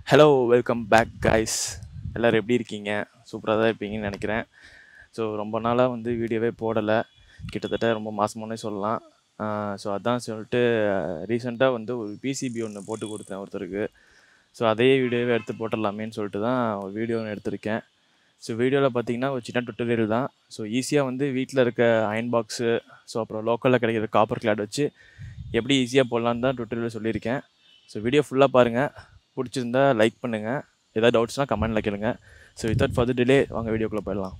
Hello welcome back guys எல்லோரும் எப்படி இருக்கீங்க சூப்பராக தான் இருப்பீங்கன்னு நினைக்கிறேன் ஸோ ரொம்ப நாளாக வந்து வீடியோவே போடலை கிட்டத்தட்ட ரொம்ப மாதமானே சொல்லலாம் ஸோ அதான் சொல்லிட்டு ரீசெண்டாக வந்து ஒரு பிசிபி ஒன்று போட்டு கொடுத்தேன் ஒருத்தருக்கு ஸோ அதே வீடியோவே எடுத்து போட்டுடலாமேன்னு சொல்லிட்டு தான் ஒரு வீடியோ ஒன்று எடுத்திருக்கேன் ஸோ வீடியோவில் பார்த்தீங்கன்னா ஒரு சின்ன டுட்டோரியல் தான் ஸோ ஈஸியாக வந்து வீட்டில் இருக்க அயன் பாக்ஸு ஸோ அப்புறம் லோக்கலில் கிடைக்கிற காப்பர் கிளாட் வச்சு எப்படி ஈஸியாக போடலான்னு தான் டுட்டோரியல் சொல்லியிருக்கேன் ஸோ வீடியோ ஃபுல்லாக பாருங்கள் பிடிச்சிருந்தா லைக் பண்ணுங்கள் ஏதாவது டவுட்ஸ்னால் கமெண்ட்டில் கேளுங்க ஸோ வித்தவுட் ஃபர்தர் டிலே வாங்க வீடியோக்குள்ளே போயிடலாம்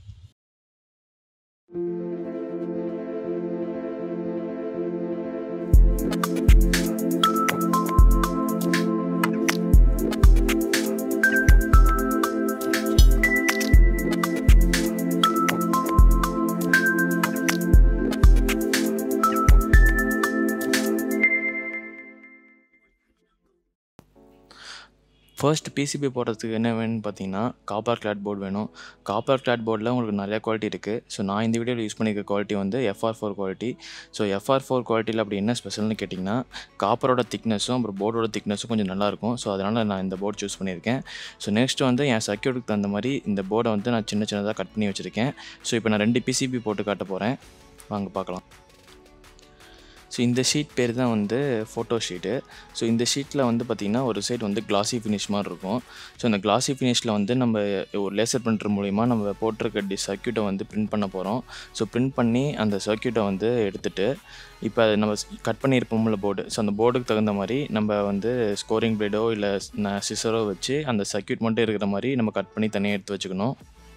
ஃபர்ஸ்ட் பிசிபி போடுறதுக்கு என்ன வேணும்னு பார்த்தீங்கன்னா காப்பர் கிளாட் போர்டு வேணும் காப்பர் கிளாட் போர்டில் உங்களுக்கு நிறையா குவாலிட்டி இருக்குது ஸோ நான் இந்த வீடியோவில் யூஸ் பண்ணியிருக்க குவாலிட்டி வந்து FR four quality so FR four குவாலிட்டியில் அப்படி என்ன ஸ்பெஷல்னு கேட்டிங்கன்னா காப்பரோட திக்னஸும் அப்புறம் போர்டோட திக்னஸும் கொஞ்சம் நல்லாயிருக்கும் ஸோ அதனால் நான் இந்த போர்டு சூஸ் பண்ணியிருக்கேன் ஸோ நெக்ஸ்ட் வந்து என் சர்க்கியூட்டுக்கு தகுந்த மாதிரி இந்த போர்டை வந்து நான் சின்ன சின்னதாக கட் பண்ணி வச்சுருக்கேன் ஸோ இப்போ நான் ரெண்டு பிசிபி போட்டு காட்ட போகிறேன் வாங்க பார்க்கலாம் ஸோ இந்த ஷீட் பேர் தான் வந்து ஃபோட்டோ ஷீட்டு ஸோ இந்த ஷீட்டில் வந்து பார்த்திங்கன்னா ஒரு சைடு வந்து கிளாசி ஃபினிஷ் மாதிரி இருக்கும் ஸோ அந்த கிளாசி ஃபினிஷில் வந்து நம்ம ஒரு லேசர் பிரிண்டர் மூலிமா நம்ம போட்டிருக்க டி சர்க்கியூட்டை வந்து பிரிண்ட் பண்ண போகிறோம் ஸோ பிரிண்ட் பண்ணி அந்த சர்க்கியூட்டை வந்து எடுத்துகிட்டு இப்போ நம்ம கட் பண்ணியிருப்போம்ல போர்டு ஸோ அந்த போர்டுக்கு தகுந்த மாதிரி நம்ம வந்து ஸ்கோரிங் பிளேடோ இல்லை சிசரோ வச்சு அந்த சர்க்கியூட் மட்டும் இருக்கிற மாதிரி நம்ம கட் பண்ணி தனியாக எடுத்து வச்சுக்கணும்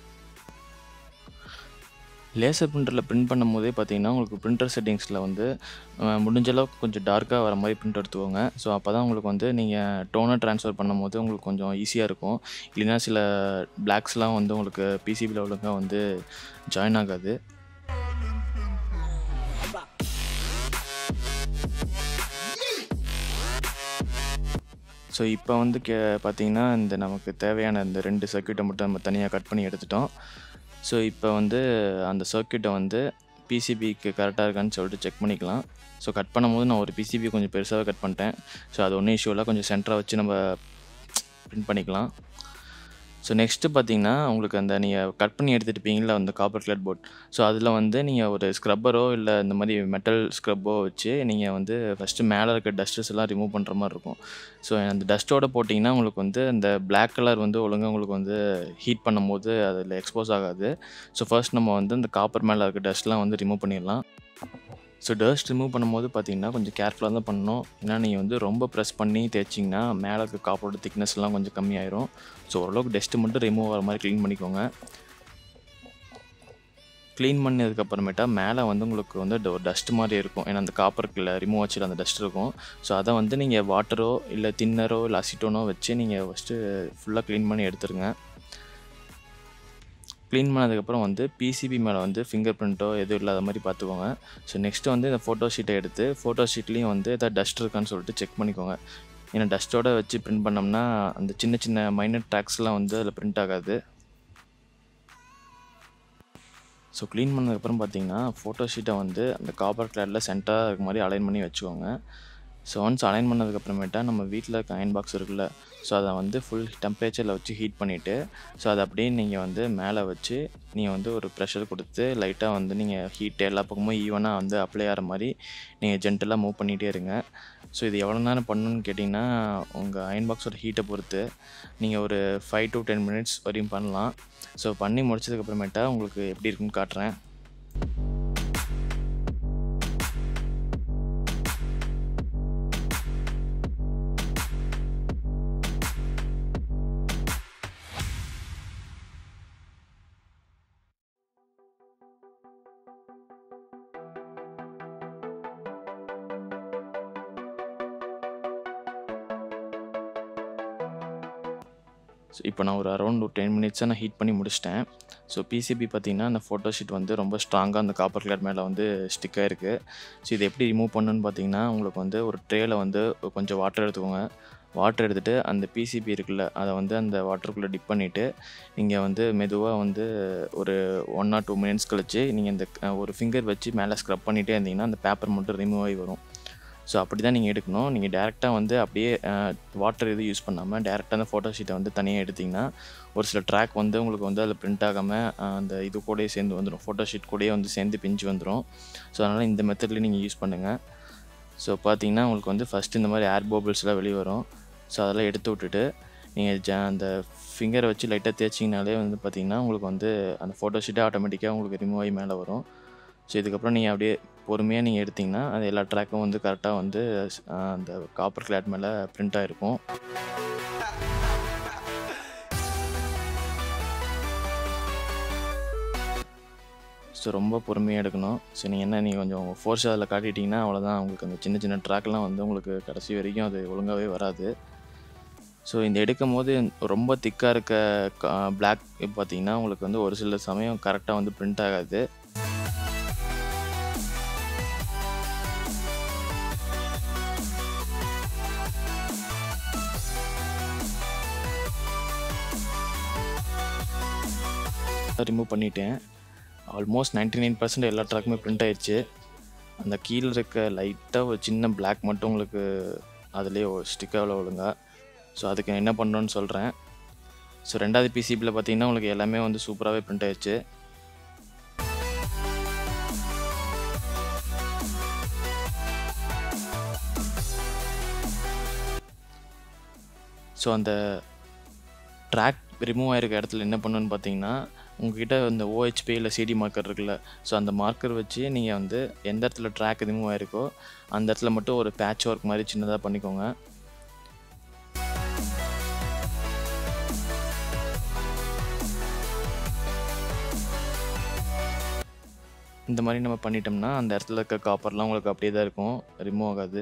லேசர் பிரிண்டரில் பிரிண்ட் பண்ணும் போதே பார்த்தீங்கன்னா உங்களுக்கு பிரிண்டர் செட்டிங்ஸில் வந்து முடிஞ்ச அளவுக்கு கொஞ்சம் டார்க்காக வர மாதிரி பிரிண்ட் எடுத்துக்கோங்க ஸோ அப்போ தான் உங்களுக்கு வந்து நீங்கள் டோனை ட்ரான்ஸ்ஃபர் பண்ணும் போது உங்களுக்கு கொஞ்சம் ஈஸியாக இருக்கும் இல்லைன்னா சில பிளாக்ஸ்லாம் வந்து உங்களுக்கு பிசிபியில் ஒழுங்காக வந்து ஜாயின் ஆகாது ஸோ இப்போ வந்து கே பார்த்தீங்கன்னா இந்த நமக்கு தேவையான இந்த ரெண்டு சர்க்கியூட்டை மட்டும் நம்ம தனியாக கட் பண்ணி எடுத்துட்டோம் ஸோ இப்போ வந்து அந்த சர்க்கியூட்டை வந்து பிசிபிக்கு கரெக்டாக இருக்கான்னு சொல்லிட்டு செக் பண்ணிக்கலாம் ஸோ கட் பண்ணும்போது நான் ஒரு பிசிபி கொஞ்சம் பெருசாகவே கட் பண்ணிட்டேன் ஸோ அது ஒன்றும் இஷ்யூ இல்லை கொஞ்சம் சென்டராக வச்சு நம்ம பிரிண்ட் பண்ணிக்கலாம் ஸோ நெக்ஸ்ட்டு பார்த்தீங்கன்னா உங்களுக்கு அந்த நீங்கள் கட் பண்ணி எடுத்துகிட்டுப்பீங்களா அந்த காப்பர் கிளாட் போர்ட் ஸோ அதில் வந்து நீங்கள் ஒரு ஸ்க்ரப்பரோ இல்லை இந்த மாதிரி மெட்டல் ஸ்க்ரப்போ வச்சு நீங்கள் வந்து ஃபஸ்ட்டு மேலே இருக்க டஸ்டர்ஸ் எல்லாம் ரிமூவ் பண்ணுற மாதிரி இருக்கும் ஸோ அந்த டஸ்ட்டோட போட்டிங்கன்னா உங்களுக்கு வந்து அந்த பிளாக் கலர் வந்து ஒழுங்காக உங்களுக்கு வந்து ஹீட் பண்ணும்போது அதில் எக்ஸ்போஸ் ஆகாது ஸோ ஃபர்ஸ்ட் நம்ம வந்து இந்த காப்பர் மேலே இருக்க டஸ்ட்லாம் வந்து ரிமூவ் பண்ணிடலாம் ஸோ டஸ்ட் ரிமூவ் பண்ணும்போது பார்த்தீங்கன்னா கொஞ்சம் கேர்ஃபுல்லாக தான் பண்ணணும் ஏன்னா நீங்கள் வந்து ரொம்ப ப்ரெஸ் பண்ணி தேய்ச்சிங்கன்னா மேலே இருக்க காப்பரோட திக்னஸ்லாம் கொஞ்சம் கம்மியாயிரும் ஸோ ஓரளவுக்கு டஸ்ட்டு மட்டும் ரிமூவ் ஆகிற மாதிரி க்ளீன் பண்ணிக்கோங்க க்ளீன் பண்ணதுக்கப்புறமேட்டா மேலே வந்து உங்களுக்கு வந்து ஒரு டஸ்ட் மாதிரி இருக்கும் ஏன்னா அந்த காப்பருக்குள்ள ரிமூவ் வச்சுட்டு அந்த டஸ்ட் இருக்கும் ஸோ அதை வந்து நீங்கள் வாட்டரோ இல்லை தின்னரோ இல்லை அசிட்டோனோ வச்சு நீங்கள் ஃபஸ்ட்டு ஃபுல்லாக க்ளீன் பண்ணி எடுத்துருங்க க்ளீன் பண்ணதுக்கப்புறம் வந்து பிசிபி மேலே வந்து ஃபிங்கர் பிரிண்ட்டோ எதுவும் இல்லாத மாதிரி பார்த்துக்கோங்க ஸோ நெக்ஸ்ட்டு வந்து இந்த ஃபோட்டோ ஷீட்டை எடுத்து ஃபோட்டோ ஷீட்லேயும் வந்து எதாவது டஸ்ட் இருக்கான்னு சொல்லிட்டு செக் பண்ணிக்கோங்க ஏன்னா டஸ்ட்டோட வச்சு பிரிண்ட் பண்ணோம்னா அந்த சின்ன சின்ன மைனர் ட்ராக்ஸ்லாம் வந்து அதில் பிரிண்ட் ஆகாது ஸோ க்ளீன் பண்ணதுக்கப்புறம் பார்த்தீங்கன்னா ஃபோட்டோ ஷீட்டை வந்து அந்த காப்பர் கிளாடில் சென்டராக இருக்க மாதிரி அலைன் பண்ணி வச்சுக்கோங்க ஸோ ஒன்ஸ் அலைன் பண்ணதுக்கப்புறமேட்டா நம்ம வீட்டில் இருக்க அயன் பாக்ஸ் இருக்குல்ல ஸோ அதை வந்து ஃபுல் டெம்பரேச்சரில் வச்சு ஹீட் பண்ணிவிட்டு ஸோ அதை அப்படியே நீங்கள் வந்து மேலே வச்சு நீங்கள் வந்து ஒரு ப்ரெஷர் கொடுத்து லைட்டாக வந்து நீங்கள் ஹீட் எல்லா பக்கமும் ஈவனாக வந்து அப்ளை ஆகிற மாதிரி நீங்கள் ஜென்டலாக மூவ் பண்ணிகிட்டே இருங்க ஸோ இது எவ்வளோ நேரம் பண்ணணும்னு கேட்டிங்கன்னா உங்கள் அயன் பாக்ஸோட ஹீட்டை பொறுத்து நீங்கள் ஒரு ஃபைவ் டு டென் மினிட்ஸ் வரையும் பண்ணலாம் ஸோ பண்ணி முடிச்சதுக்கப்புறமேட்டா உங்களுக்கு எப்படி இருக்குன்னு காட்டுறேன் ஸோ இப்போ நான் ஒரு அரௌண்ட் ஒரு டென் மினிட்ஸாக நான் ஹீட் பண்ணி முடிச்சிட்டேன் ஸோ பிசிபி பார்த்தீங்கன்னா அந்த ஃபோட்டோ ஷீட் வந்து ரொம்ப ஸ்ட்ராங்காக அந்த காப்பர் கிளாட் மேலே வந்து ஸ்டிக் ஆகிருக்கு ஸோ இதை எப்படி ரிமூவ் பண்ணுன்னு பார்த்தீங்கன்னா உங்களுக்கு வந்து ஒரு ட்ரேயில் வந்து கொஞ்சம் வாட்டர் எடுத்துக்கோங்க வாட்டர் எடுத்துகிட்டு அந்த பிசிபி இருக்குல்ல அதை வந்து அந்த வாட்டருக்குள்ளே டிப் பண்ணிவிட்டு நீங்கள் வந்து மெதுவாக வந்து ஒரு ஒன் ஆர் டூ மினிட்ஸ் கழிச்சு நீங்கள் இந்த ஒரு ஃபிங்கர் வச்சு மேலே ஸ்க்ரப் பண்ணிகிட்டே இருந்தீங்கன்னா அந்த பேப்பர் மட்டும் ரிமூவ் ஆகி வரும் ஸோ அப்படி தான் நீங்கள் எடுக்கணும் நீங்கள் டேரெக்டாக வந்து அப்படியே வாட்டர் எதுவும் யூஸ் பண்ணாமல் டேரெக்டாக அந்த ஃபோட்டோ ஷீட்டை வந்து தனியாக எடுத்திங்கன்னா ஒரு சில ட்ராக் வந்து உங்களுக்கு வந்து அதில் பிரிண்ட் ஆகாமல் அந்த இது கூடயே சேர்ந்து வந்துடும் ஃபோட்டோ ஷீட் கூடயே வந்து சேர்ந்து பிஞ்சு வந்துடும் ஸோ அதனால் இந்த மெத்தட்லேயே நீங்கள் யூஸ் பண்ணுங்கள் ஸோ பார்த்தீங்கன்னா உங்களுக்கு வந்து ஃபஸ்ட்டு இந்த மாதிரி ஏர் பபிள்ஸ்லாம் வெளியே வரும் ஸோ அதெல்லாம் எடுத்து விட்டுட்டு நீங்கள் ஜ அந்த ஃபிங்கரை வச்சு லைட்டாக தேய்ச்சிங்கனாலே வந்து பார்த்தீங்கன்னா உங்களுக்கு வந்து அந்த ஃபோட்டோ ஷீட்டே ஆட்டோமேட்டிக்காக உங்களுக்கு ரிமூவ் ஆகி மேலே வரும் ஸோ இதுக்கப்புறம் நீங்கள் அப்படியே பொறுமையாக நீங்கள் எடுத்திங்கன்னா அது எல்லா ட்ராக்கும் வந்து கரெக்டாக வந்து அஹ், அந்த காப்பர் கிளாட் மேலே பிரிண்ட் ஆகிருக்கும் ஸோ ரொம்ப பொறுமையாக எடுக்கணும் ஸோ நீங்கள் என்ன நீங்கள் கொஞ்சம் ஃபோர்ஸ் அதில் காட்டிட்டீங்கன்னா அவ்வளோதான் உங்களுக்கு அந்த சின்ன சின்ன ட்ராக்லாம் வந்து உங்களுக்கு கடைசி வரைக்கும் அது ஒழுங்காகவே வராது ஸோ இந்த எடுக்கும் போது ரொம்ப திக்காக இருக்க பிளாக் பார்த்தீங்கன்னா உங்களுக்கு வந்து ஒரு சில சமயம் கரெக்டாக வந்து பிரிண்ட் ஆகாது ரிமூவ் பண்ணிட்டேன் ஆல்மோஸ்ட் 99% நைன் பர்சன்ட் எல்லா ட்ராக்குமே பிரிண்ட் ஆயிடுச்சு அந்த கீழே இருக்க லைட்டாக ஒரு சின்ன பிளாக் மட்டும் உங்களுக்கு அதுலேயே ஸ்டிக் ஆகல ஒழுங்கா ஸோ அதுக்கு என்ன பண்ணணும்னு சொல்கிறேன் ஸோ ரெண்டாவது பிசிபியில் பார்த்தீங்கன்னா உங்களுக்கு எல்லாமே வந்து சூப்பராகவே பிரிண்ட் ஆயிடுச்சு ஸோ அந்த ட்ராக் ரிமூவ் ஆயிருக்க இடத்துல என்ன பண்ணணும்னு பார்த்தீங்கன்னா உங்ககிட்ட இந்த ஓஹெச்பி இல்லை சிடி மார்க்கர் இருக்குல்ல ஸோ அந்த மார்க்கர் வச்சு நீங்கள் வந்து எந்த இடத்துல ட்ராக் ரிமூவ் ஆயிருக்கோ அந்த இடத்துல மட்டும் ஒரு பேட்ச் ஒர்க் மாதிரி சின்னதாக பண்ணிக்கோங்க இந்த மாதிரி நம்ம பண்ணிட்டோம்னா அந்த இடத்துல இருக்க காப்பர்லாம் உங்களுக்கு அப்படியே தான் இருக்கும் ரிமூவ் ஆகாது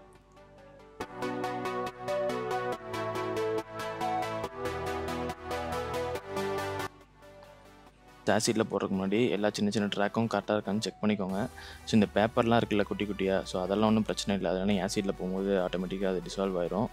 ஆசிட்டில் போடுறதுக்கு முன்னாடி எல்லா சின்ன சின்ன ட்ராக்கும் கரெக்டாக இருக்கான்னு செக் பண்ணிக்கோங்க ஸோ இந்த பேப்பர்லாம் இருக்குல்ல குட்டி குட்டியாக ஸோ அதெல்லாம் ஒன்றும் பிரச்சனை இல்லை அதனால் ஆசிட்டில் போகும்போது ஆட்டோமேட்டிக்காக அது டிசால்வ் ஆயிரும்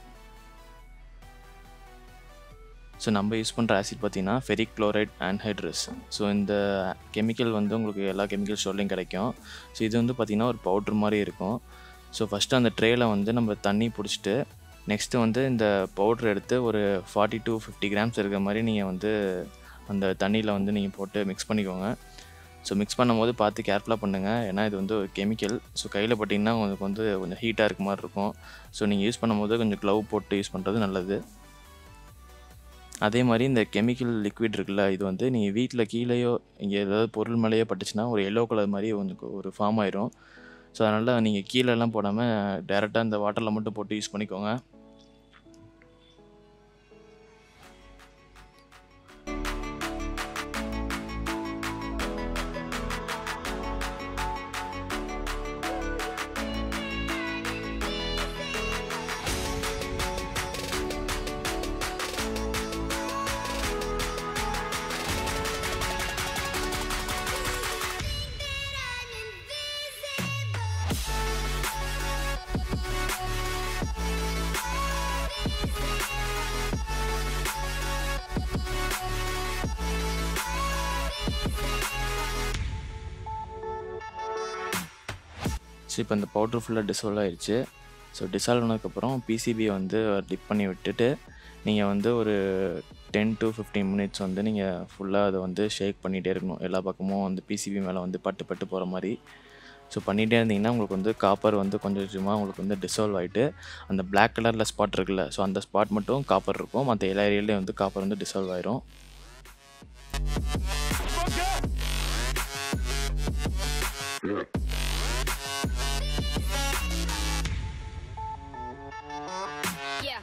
ஸோ நம்ம யூஸ் பண்ணுற ஆசிட் பார்த்தீங்கன்னா ஃபெரிக் குளோரைட் ஆன்ஹைட்ரஸ் ஸோ இந்த கெமிக்கல் வந்து உங்களுக்கு எல்லா கெமிக்கல் ஸ்டோர்லையும் கிடைக்கும் ஸோ இது வந்து பார்த்திங்கன்னா ஒரு பவுட்ரு மாதிரி இருக்கும் ஸோ ஃபஸ்ட்டு அந்த ட்ரேயில் வந்து நம்ம தண்ணி பிடிச்சிட்டு நெக்ஸ்ட்டு வந்து இந்த பவுட்ரு எடுத்து ஒரு ஃபார்ட்டி டு ஃபிஃப்டி கிராம்ஸ் இருக்கிற மாதிரி நீங்கள் வந்து அந்த தண்ணியில் வந்து நீங்கள் போட்டு மிக்ஸ் பண்ணிக்கோங்க ஸோ மிக்ஸ் பண்ணும்போது பார்த்து கேர்ஃபுல்லாக பண்ணுங்கள் ஏன்னா இது வந்து ஒரு கெமிக்கல் ஸோ கையில் பட்டிங்கன்னா உங்களுக்கு வந்து கொஞ்சம் ஹீட்டாக இருக்க மாதிரி இருக்கும் ஸோ நீங்கள் யூஸ் பண்ணும்போது கொஞ்சம் க்ளவ் போட்டு யூஸ் பண்ணுறது நல்லது அதே மாதிரி இந்த கெமிக்கல் லிக்விட் இருக்குல்ல இது வந்து நீங்கள் வீட்டில் கீழேயோ இங்கே ஏதாவது பொருள் மேலேயோ பட்டுச்சுன்னா ஒரு எல்லோ கலர் மாதிரி உங்களுக்கு ஒரு ஃபார்ம் ஆயிரும் ஸோ அதனால் நீங்கள் கீழெல்லாம் போடாமல் டேரெக்டாக இந்த வாட்டரில் மட்டும் போட்டு யூஸ் பண்ணிக்கோங்க ஸோ இப்போ இந்த பவுட்ரு ஃபுல்லாக டிசால்வ் ஆயிடுச்சு ஸோ டிசால்வ் ஆனதுக்கப்புறம் பிசிபியை வந்து டிப் பண்ணி விட்டுட்டு நீங்கள் வந்து ஒரு டென் டு ஃபிஃப்டீன் மினிட்ஸ் வந்து நீங்கள் ஃபுல்லாக அதை வந்து ஷேக் பண்ணிகிட்டே இருக்கணும் எல்லா பக்கமும் வந்து பிசிபி மேலே வந்து பட்டு பட்டு போகிற மாதிரி ஸோ பண்ணிகிட்டே இருந்தீங்கன்னா உங்களுக்கு வந்து காப்பர் வந்து கொஞ்சம் கொஞ்சமாக உங்களுக்கு வந்து டிசால்வ் ஆகிட்டு அந்த Black கலரில் ஸ்பாட் இருக்குல்ல ஸோ அந்த ஸ்பாட் மட்டும் காப்பர் இருக்கும் மற்ற எல்லா ஏரியாலையும் வந்து காப்பர் வந்து டிசால்வ் ஆயிரும் Yeah.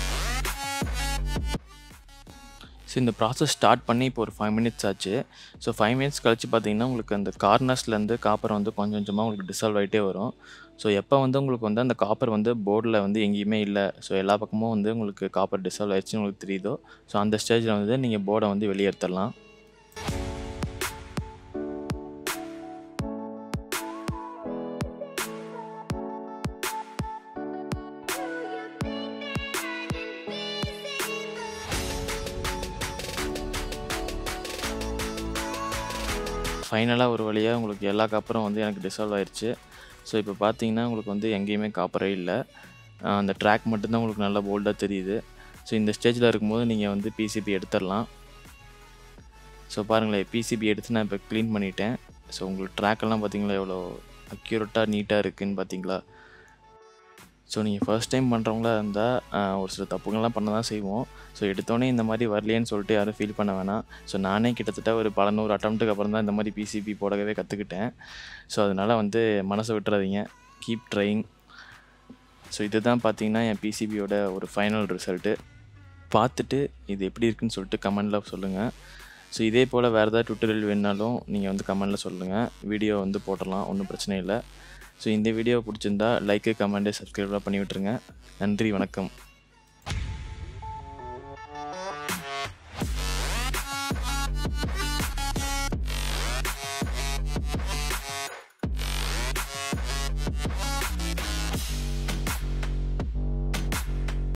ஸோ இந்த ப்ராசஸ் ஸ்டார்ட் பண்ணி இப்போ ஒரு ஃபைவ் மினிட்ஸ் ஆச்சு ஸோ ஃபைவ் மினிட்ஸ் கழிச்சு பார்த்தீங்கன்னா உங்களுக்கு அந்த கார்னர்ஸ்லேருந்து காப்பர் வந்து கொஞ்சம் கொஞ்சமாக உங்களுக்கு டிசால்வ் ஆகிட்டே வரும் ஸோ எப்போ வந்து உங்களுக்கு வந்து அந்த காப்பர் வந்து போர்டில் வந்து எங்கேயுமே இல்லை ஸோ எல்லா பக்கமும் வந்து உங்களுக்கு காப்பர் டிசால்வ் ஆயிடுச்சுன்னு உங்களுக்கு தெரியுதோ ஸோ அந்த ஸ்டேஜில் வந்து நீங்கள் போர்டை வந்து வெளியே எடுத்துடலாம் ஃபைனலாக ஒரு வழியாக உங்களுக்கு எல்லா காப்பரும் வந்து எனக்கு டிசால்வ் ஆயிடுச்சு ஸோ இப்போ பார்த்தீங்கன்னா உங்களுக்கு வந்து எங்கேயுமே காப்பரே இல்லை அந்த ட்ராக் மட்டும்தான் உங்களுக்கு நல்லா போல்டாக தெரியுது ஸோ இந்த ஸ்டேஜில் இருக்கும்போது நீங்கள் வந்து பிசிபி எடுத்துடலாம் ஸோ பாருங்களேன் பிசிபி எடுத்து நான் இப்போ க்ளீன் பண்ணிட்டேன் ஸோ உங்களுக்கு ட்ராக்கெல்லாம் பார்த்தீங்களா எவ்வளோ அக்யூரேட்டாக நீட்டாக இருக்குதுன்னு பார்த்தீங்களா ஸோ நீங்கள் ஃபர்ஸ்ட் டைம் பண்ணுறவங்களா இருந்தால் ஒரு சில தப்புங்கள்லாம் பண்ண தான் செய்வோம் ஸோ எடுத்தோடனே இந்த மாதிரி வரலையேன்னு சொல்லிட்டு யாரும் ஃபீல் பண்ண வேணாம் ஸோ நானே கிட்டத்தட்ட ஒரு பல நூறு அட்டம்ப்ட்டுக்கு அப்புறம் தான் இந்த மாதிரி பிசிபி போடவே கற்றுக்கிட்டேன் ஸோ அதனால் வந்து மனசை விட்டுறாதீங்க கீப் ட்ரைங் ஸோ இதுதான் பார்த்தீங்கன்னா என் பிசிபியோட ஒரு ஃபைனல் ரிசல்ட்டு பார்த்துட்டு இது எப்படி இருக்குன்னு சொல்லிட்டு கமெண்டில் சொல்லுங்கள் ஸோ இதே போல் வேறு ஏதாவது டுட்டோரியல் வேணுனாலும் நீங்கள் வந்து கமெண்டில் சொல்லுங்கள் வீடியோ வந்து போடலாம் ஒன்றும் பிரச்சனை இல்லை ஸோ இந்த வீடியோ பிடிச்சிருந்தா லைக்கு கமெண்ட்டு சப்ஸ்கிரைப்லாம் பண்ணி விட்டுருங்க நன்றி வணக்கம்